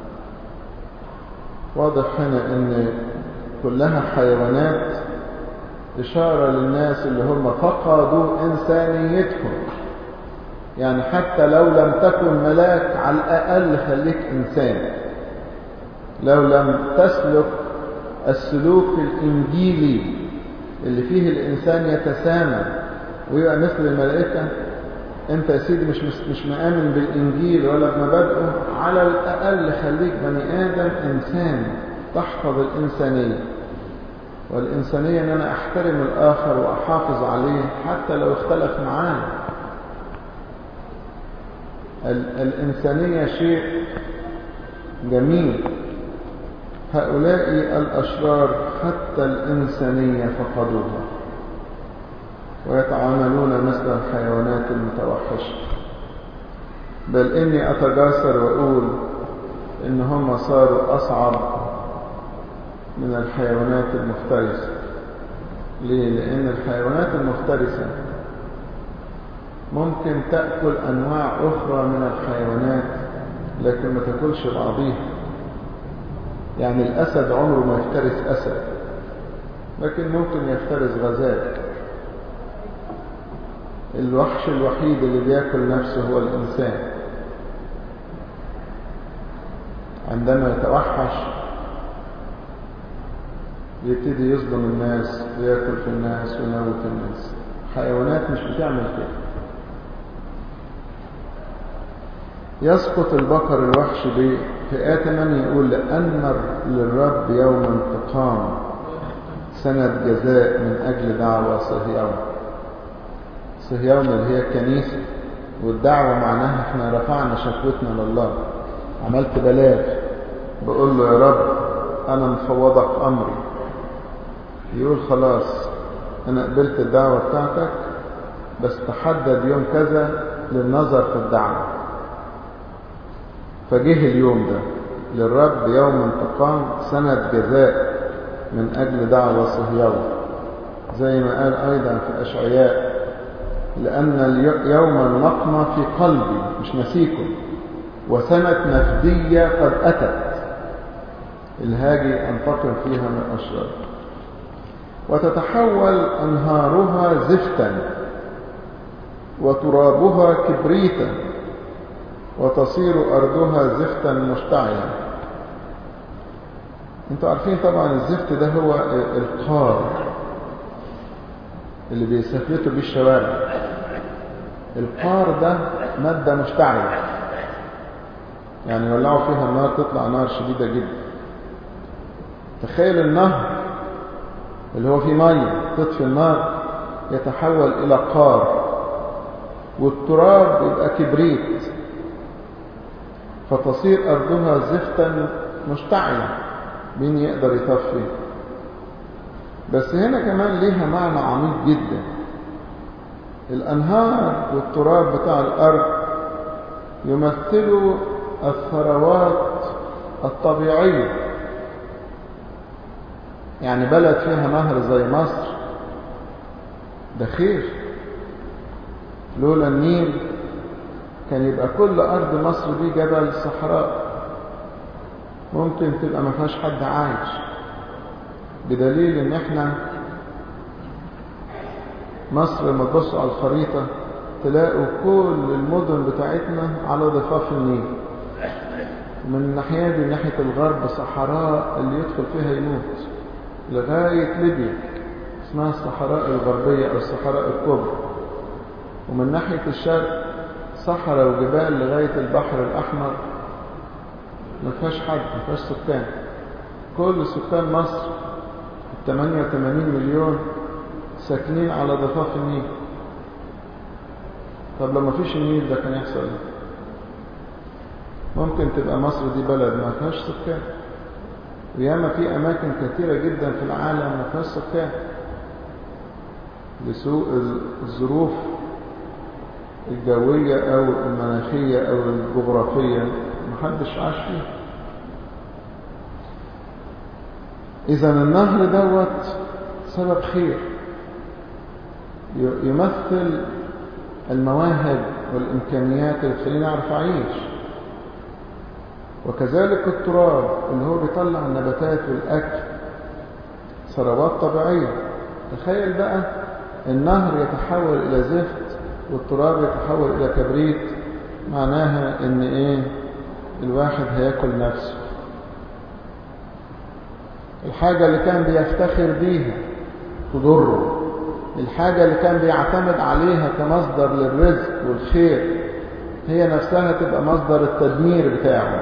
واضح هنا ان كلها حيوانات إشارة للناس اللي هم فقدوا إنسانيتهم يعني حتى لو لم تكن ملاك على الأقل خليك إنسان لو لم تسلك السلوك الإنجيلي اللي فيه الإنسان يتسامى ويبقى مثل الملائكة أنت يا سيدي مش مش مآمن بالإنجيل ولا بمبادئه على الأقل خليك بني آدم إنسان تحفظ الإنسانية والإنسانية أن أنا أحترم الآخر وأحافظ عليه حتى لو اختلف معاه الإنسانية شيء جميل هؤلاء الأشرار حتى الإنسانية فقدوها ويتعاملون مثل الحيوانات المتوحشة بل إني أتجاسر وأقول إن هم صاروا أصعب من الحيوانات المفترسة ليه؟ لأن الحيوانات المفترسة ممكن تأكل أنواع أخرى من الحيوانات لكن ما تاكلش بعضيها يعني الأسد عمره ما يفترس أسد لكن ممكن يفترس غزال الوحش الوحيد اللي بياكل نفسه هو الإنسان عندما يتوحش يبتدي يظلم الناس وياكل في الناس ويموت الناس حيوانات مش بتعمل كده يسقط البقر الوحش في آية 8 يقول لأن للرب يوم انتقام سنة جزاء من أجل دعوة صهيون صهيون اللي هي الكنيسة والدعوة معناها احنا رفعنا شكوتنا لله عملت بلاغ بقول له يا رب أنا مفوضك أمري يقول خلاص أنا قبلت الدعوة بتاعتك بس تحدد يوم كذا للنظر في الدعوة فجه اليوم ده للرب يوم انتقام سنة جزاء من أجل دعوة صهيون زي ما قال أيضا في أشعياء لأن يوم النقمة في قلبي مش نسيكم وسنة نفدية قد أتت الهاجي أنتقم فيها من الأشرار وتتحول أنهارها زفتا وترابها كبريتا وتصير أرضها زفتا مشتعلا انتوا عارفين طبعا الزفت ده هو القار اللي بيسفلتوا بيه الشوارع القار ده مادة مشتعلة يعني يولعوا فيها النار تطلع نار شديدة جدا تخيل النهر اللي هو فيه مية تطفي النار يتحول إلى قار والتراب يبقى كبريت فتصير أرضها زفتا مشتعلة مين يقدر يطفي بس هنا كمان ليها معنى عميق جدا الأنهار والتراب بتاع الأرض يمثلوا الثروات الطبيعية يعني بلد فيها نهر زي مصر ده خير لولا النيل كان يبقى كل أرض مصر دي جبل صحراء ممكن تبقى ما فيهاش حد عايش بدليل ان احنا مصر لما تبصوا على الخريطة تلاقوا كل المدن بتاعتنا على ضفاف النيل من الناحية دي ناحية الغرب صحراء اللي يدخل فيها يموت لغاية ليبيا اسمها الصحراء الغربية أو الصحراء الكبرى ومن ناحية الشرق صحراء وجبال لغاية البحر الأحمر ما فيهاش حد ما فيهاش سكان كل سكان مصر 88 مليون ساكنين على ضفاف النيل طب لو ما فيش النيل ده كان يحصل ايه ممكن تبقى مصر دي بلد ما فيهاش سكان وياما في اماكن كثيره جدا في العالم ما فيهاش سكان لسوء الظروف الجويه او المناخيه او الجغرافيه محدش عاش فيها اذا النهر دوت سبب خير يمثل المواهب والامكانيات اللي تخليني اعرف اعيش وكذلك التراب اللي هو بيطلع النباتات والاكل ثروات طبيعيه تخيل بقى النهر يتحول الى زفت والتراب يتحول الى كبريت معناها ان ايه الواحد هياكل نفسه الحاجة اللي كان بيفتخر بيها تضره الحاجة اللي كان بيعتمد عليها كمصدر للرزق والخير هي نفسها تبقى مصدر التدمير بتاعه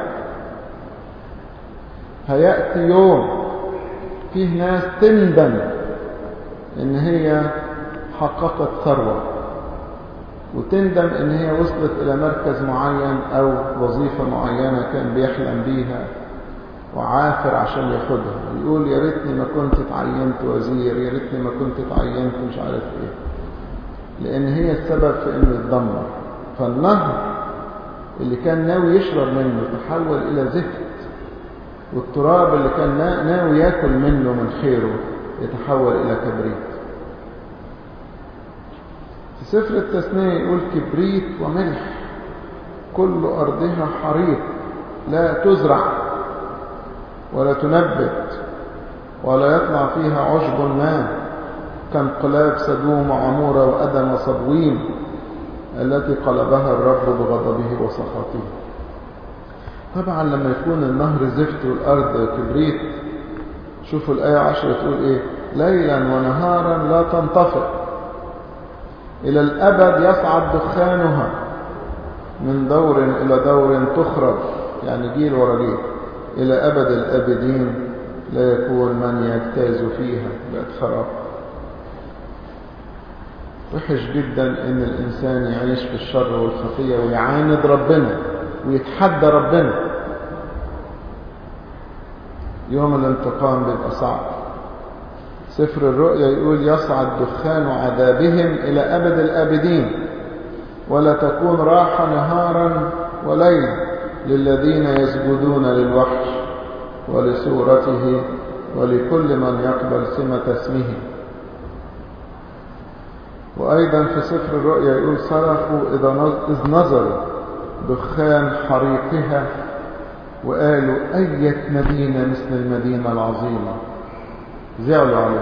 هيأتي يوم فيه ناس تندم ان هي حققت ثروة وتندم ان هي وصلت الى مركز معين او وظيفة معينة كان بيحلم بيها وعافر عشان ياخدها يقول يا ريتني ما كنت اتعينت وزير يا ريتني ما كنت اتعينت مش عارف ايه لان هي السبب في انه يتدمر فالنهر اللي كان ناوي يشرب منه تحول الى زفت والتراب اللي كان ناوي ياكل منه من خيره يتحول الى كبريت في سفر التثنية يقول كبريت وملح كل أرضها حريق لا تزرع ولا تنبت ولا يطلع فيها عشب ما كانقلاب سدوم وعمورة وأدم وصبويم التي قلبها الرب بغضبه وسخطه طبعا لما يكون النهر زفت والأرض كبريت شوفوا الآية عشرة تقول إيه ليلا ونهارا لا تنطفئ إلى الأبد يصعد دخانها من دور إلى دور تخرج يعني جيل ورا جيل إلى أبد الأبدين لا يكون من يجتاز فيها بقت خراب وحش جدا ان الانسان يعيش في الشر والخطية ويعاند ربنا ويتحدى ربنا يوم الانتقام بيبقى صعب سفر الرؤيا يقول يصعد دخان عذابهم إلى أبد الآبدين ولا تكون راحة نهارا وليل للذين يسجدون للوحش ولصورته ولكل من يقبل سمة اسمه وأيضا في سفر الرؤيا يقول صرخوا إذ نظروا دخان حريقها وقالوا أية مدينة مثل المدينة العظيمة زعلوا عليه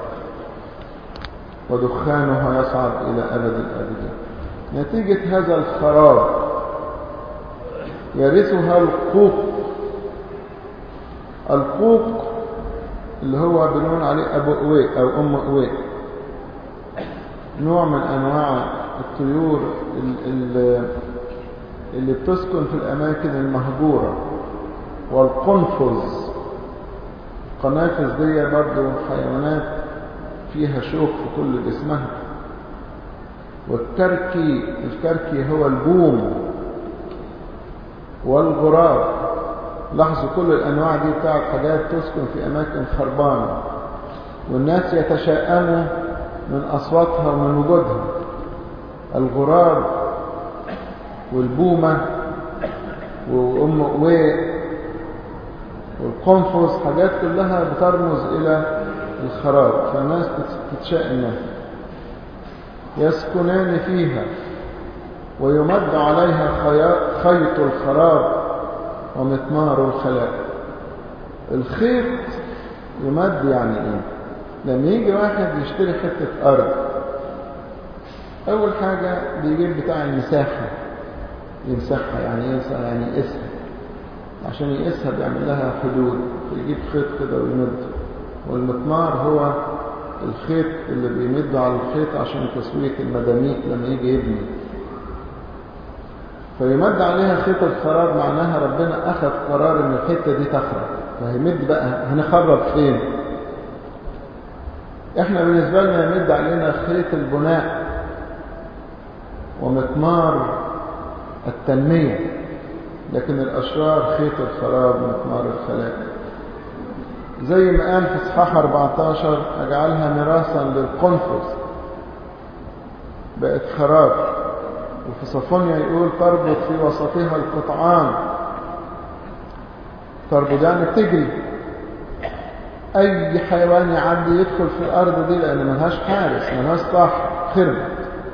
ودخانها يصعد إلى أبد الآبدين نتيجة هذا الخراب يرثها القوق القوق اللي هو بنقول عليه أبو قوي أو أم قوي نوع من أنواع الطيور اللي, اللي بتسكن في الأماكن المهجورة والقنفذ القنافذ دي برضو حيوانات فيها شوك في كل جسمها والكركي الكركي هو البوم والغراب لاحظوا كل الأنواع دي بتاعت حاجات تسكن في أماكن خربانة والناس يتشائموا من أصواتها ومن وجودها الغراب والبومة وأم قويق والقنفذ حاجات كلها بترمز إلى الخراب فالناس تتشائم منها يسكنان فيها ويمد عليها خيط الخراب ومثمار الخلاء الخيط يمد يعني ايه لما يجي واحد يشتري حتة أرض أول حاجة بيجيب بتاع المساحة يمسحها يعني ايه يعني يقيسها عشان يقيسها بيعمل لها حدود فيجيب خيط كده ويمد والمثمار هو الخيط اللي بيمد على الخيط عشان تسوية المداميك لما يجي يبني فيمد عليها خيط الخراب معناها ربنا أخذ قرار إن الحتة دي تخرب فهيمد بقى هنخرب فين؟ إحنا بالنسبة لنا يمد علينا خيط البناء ومثمار التنمية لكن الأشرار خيط الخراب ومثمار الخلاء زي ما قال في اصحاح 14 اجعلها ميراثا للقنفذ بقت خراب وفي صفونيا يقول تربط في وسطها القطعان تربط يعني بتجري اي حيوان يعدي يدخل في الارض دي لان ملهاش حارس ملهاش صاحب خربت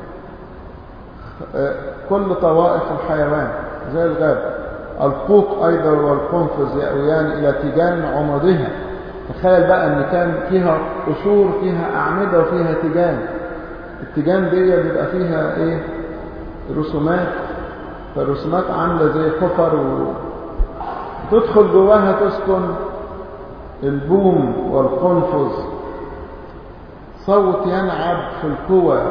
كل طوائف الحيوان زي الغاب القوق ايضا والقنفذ يأويان الى تيجان عمودها تخيل بقى ان كان فيها قصور فيها اعمده وفيها تيجان التيجان دي بيبقى فيها ايه رسومات فالرسومات عامله زي حفر و... تدخل جواها تسكن البوم والقنفذ صوت ينعب في القوى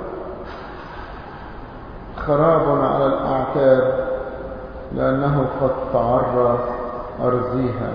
خراب على الاعتاب لانه قد تعرى ارزيها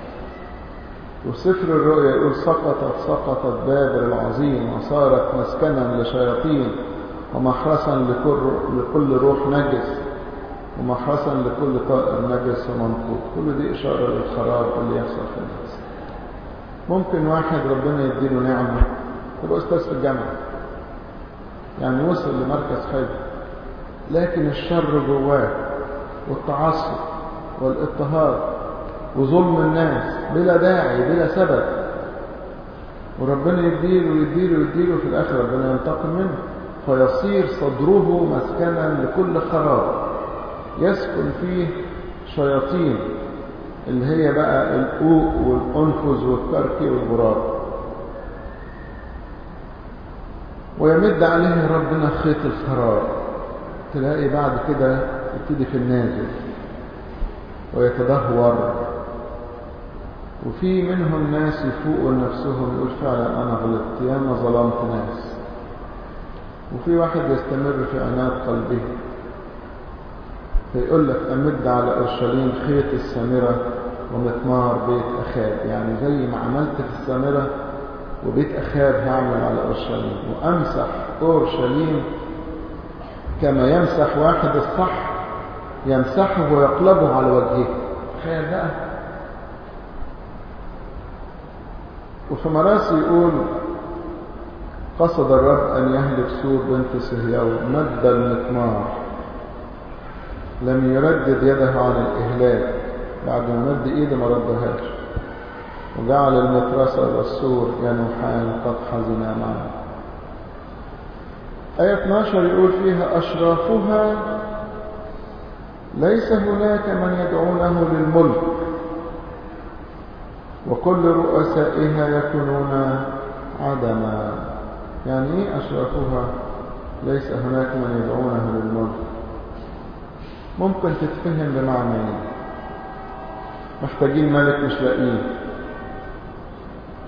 وسفر الرؤيا يقول سقطت سقطت بابل العظيم وصارت مسكنا لشياطين ومحرسا لكل, لكل روح نجس ومحرسا لكل طائر نجس ومنقوط كل دي إشارة للخراب اللي يحصل في الناس ممكن واحد ربنا يديله نعمة يبقى أستاذ في الجامعة يعني وصل لمركز حلو لكن الشر جواه والتعصب والاضطهاد وظلم الناس بلا داعي بلا سبب وربنا يديله ويديله ويديله في الآخر ربنا ينتقم منه فيصير صدره مسكنا لكل خراب يسكن فيه شياطين اللي هي بقى القوق والأنفذ والكركي والغراب ويمد عليه ربنا خيط الخراب تلاقي بعد كده يبتدي في النازل ويتدهور وفي منهم ناس يفوقوا لنفسهم يقول فعلا أنا غلطت ياما ظلمت ناس وفي واحد يستمر في عناد قلبه فيقول لك أمد على أورشليم خيط السامرة ومثمار بيت أخاب يعني زي ما عملت في السامرة وبيت أخاب هعمل على أورشليم وأمسح أورشليم كما يمسح واحد الصح يمسحه ويقلبه على وجهه تخيل بقى وفي مراسي يقول قصد الرب أن يهلك سور بنت سهياو مد المثمار لم يردد يده عن الإهلاك بعد ما مد إيده ما ردهاش وجعل المترسة والسور ينوحان قد حزنا معا آية 12 يقول فيها أشرافها ليس هناك من يدعونه للملك وكل رؤسائها يكونون عدما يعني ايه أشرافها ليس هناك من يدعونه للملك ممكن تتفهم بمعنى ايه محتاجين ملك مش لاقيين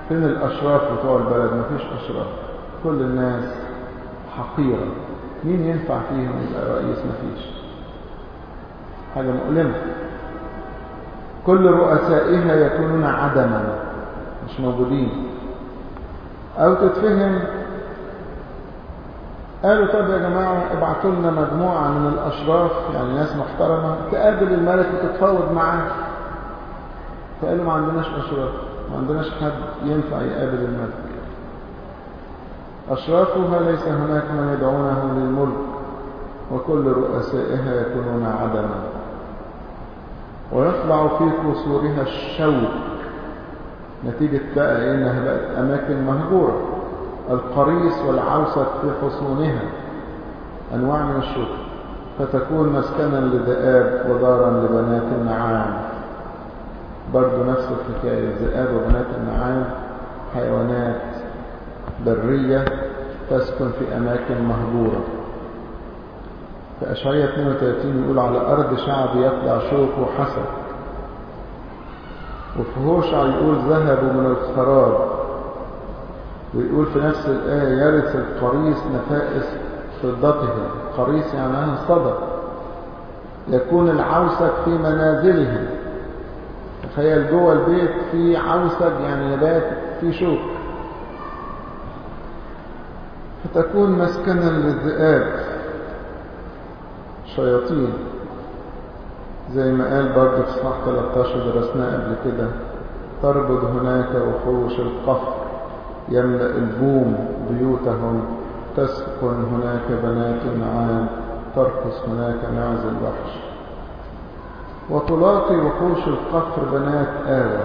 فين الأشراف بتوع البلد مفيش أشراف كل الناس حقيرة مين ينفع فيهم يبقى رئيس مفيش حاجة مؤلمة كل رؤسائها يكونون عدما مش موجودين أو تتفهم قالوا طب يا جماعة ابعتوا لنا مجموعة من الأشراف يعني ناس محترمة تقابل الملك وتتفاوض معاه فقالوا ما عندناش أشراف ما عندناش حد ينفع يقابل الملك أشرافها ليس هناك من يدعونه للملك وكل رؤسائها يكونون عدما ويطلع في قصورها الشوك نتيجة بقى إنها بقت أماكن مهجورة القريص والعوسط في حصونها أنواع من الشوك فتكون مسكنا لذئاب ودارا لبنات النعام برضو نفس الحكاية الذئاب وبنات النعام حيوانات برية تسكن في أماكن مهجورة في أشعية 32 يقول على أرض شعب يطلع شوك وحسد وفي هوشع يقول ذهبوا من الخراب ويقول في نفس الآية يرث القريص نفائس فضته قريص يعني أنها صدى يكون العوسك في منازلهم تخيل جوه البيت في عوسك يعني نبات في شوك فتكون مسكنا للذئاب شياطين زي ما قال برضه في صح 13 درسناه قبل كده تربض هناك وحوش القفر يملأ البوم بيوتهم تسكن هناك بنات النعام ترقص هناك معز الوحش وتلاقي وحوش القفر بنات آوى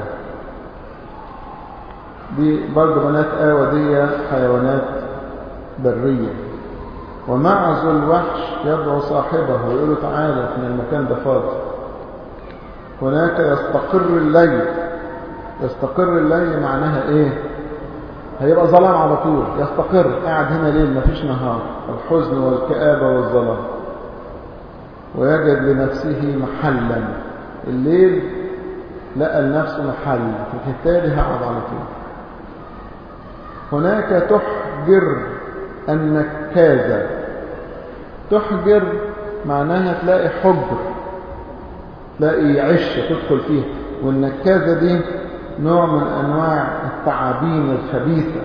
دي برضه بنات آوى دي حيوانات برية ومعز الوحش يدعو صاحبه ويقول له تعالى من المكان ده فاضي هناك يستقر الليل يستقر الليل معناها ايه هيبقى ظلام على طول يستقر قاعد هنا ليل مفيش نهار الحزن والكآبة والظلام ويجد لنفسه محلا الليل لقى لنفسه محل في الحته دي هقعد على طول هناك تحجر النكازة تحجر معناها تلاقي حجر تلاقي عش تدخل فيه والنكازة دي نوع من أنواع التعابين الخبيثة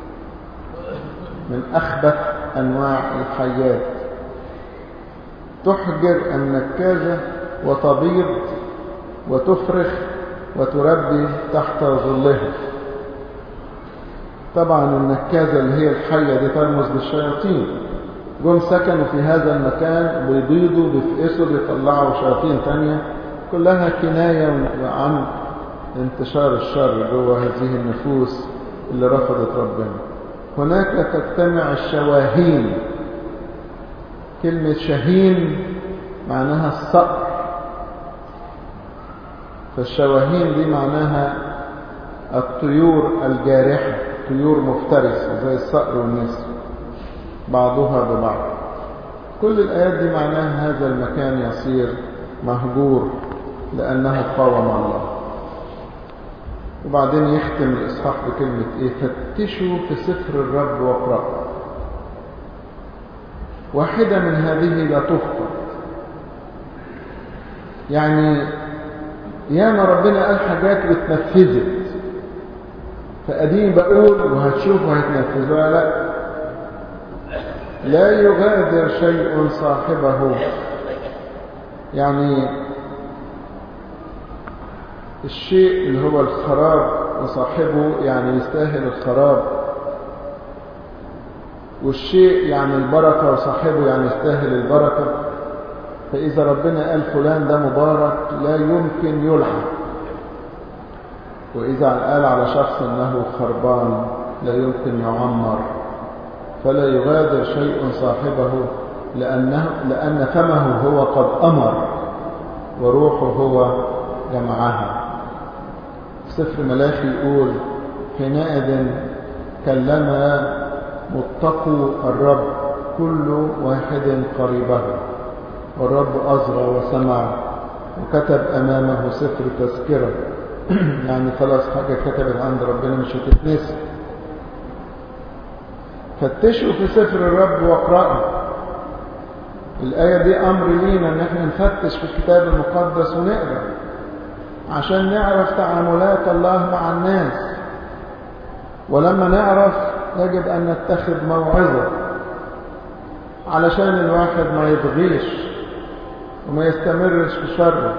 من أخبث أنواع الحيات تحجر النكازة وتبيض وتفرخ وتربي تحت ظلها طبعا النكازة اللي هي الحية دي ترمز للشياطين جم سكنوا في هذا المكان بيبيضوا بيفقسوا بيطلعوا شياطين تانية كلها كناية عن انتشار الشر جوه هذه النفوس اللي رفضت ربنا هناك تجتمع الشواهين كلمة شهين معناها الصقر فالشواهين دي معناها الطيور الجارحة طيور مفترسة زي الصقر والنسر بعضها ببعض كل الآيات دي معناها هذا المكان يصير مهجور لأنه قاوم الله وبعدين يختم الإصحاح بكلمة إيه فتشوا في سفر الرب واقرأوا واحدة من هذه لا تفقد يعني ياما ربنا قال حاجات واتنفذت فأدين بقول وهتشوف وهتنفذ ولا لا لا يغادر شيء صاحبه يعني الشيء اللي هو الخراب وصاحبه يعني يستاهل الخراب والشيء يعني البركة وصاحبه يعني يستاهل البركة فإذا ربنا قال فلان ده مبارك لا يمكن يلعن وإذا قال على شخص أنه خربان لا يمكن يعمر فلا يغادر شيء صاحبه لأنه لأن فمه هو قد أمر وروحه هو جمعها سفر ملاخي يقول حينئذ كلم متقوا الرب كل واحد قريبه والرب أزرى وسمع وكتب أمامه سفر تذكرة يعني خلاص حاجة كتبت عند ربنا مش هتتنسي فتشوا في سفر الرب واقرأوا الآية دي أمر لينا إن احنا نفتش في الكتاب المقدس ونقرأ عشان نعرف تعاملات الله مع الناس ولما نعرف يجب أن نتخذ موعظة علشان الواحد ما يبغيش وما يستمرش في شره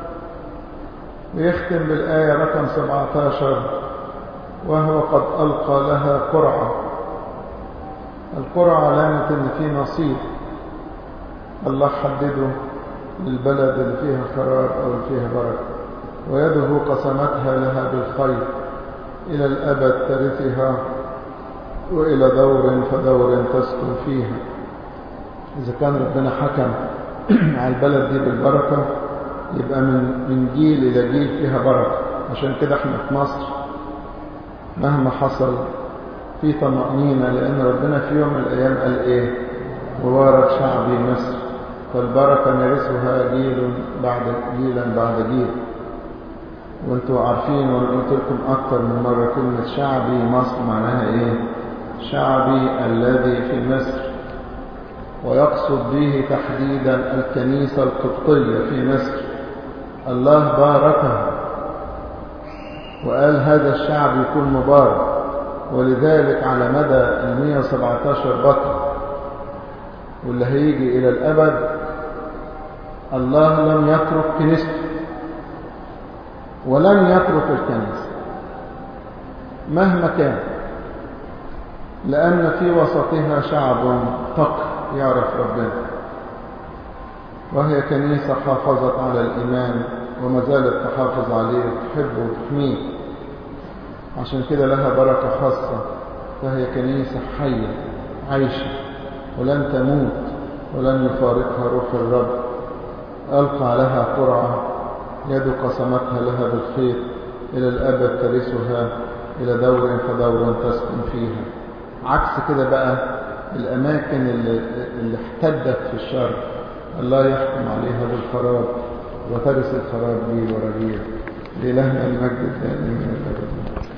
ويختم بالآية رقم 17 وهو قد ألقى لها قرعة القرعة علامة إن في نصيب الله حدده للبلد اللي فيها خراب أو اللي فيها بركة ويده قسمتها لها بالخير إلى الأبد ترثها وإلى دور فدور تسكن فيها إذا كان ربنا حكم على البلد دي بالبركة يبقى من من جيل إلى جيل فيها بركة عشان كده احنا في مصر مهما حصل في طمأنينة لأن ربنا في يوم من الأيام قال إيه مبارك شعبي مصر فالبركة نرثها جيل بعد جيلا بعد جيل وانتوا عارفين وانا قلت لكم اكتر من مرة كلمة شعبي مصر معناها ايه شعبي الذي في مصر ويقصد به تحديدا الكنيسة القبطية في مصر الله باركها وقال هذا الشعب يكون مبارك ولذلك على مدى ال 117 بطن واللي هيجي إلى الأبد الله لم يترك كنيسته ولن يترك الكنيسة مهما كان لأن في وسطها شعب تقي يعرف ربنا وهي كنيسة حافظت على الإيمان وما زالت تحافظ عليه وتحبه وتحميه عشان كده لها بركة خاصة فهي كنيسة حية عايشة ولن تموت ولن يفارقها روح الرب ألقى لها قرعة يد قسمتها لها بالخير إلى الأبد ترثها إلى دور فدور تسكن فيها عكس كده بقى الأماكن اللي, اللي احتدت في الشر الله يحكم عليها بالخراب وترث الخراب جيل ورا جيل لإلهنا المجد الدائم من الأبد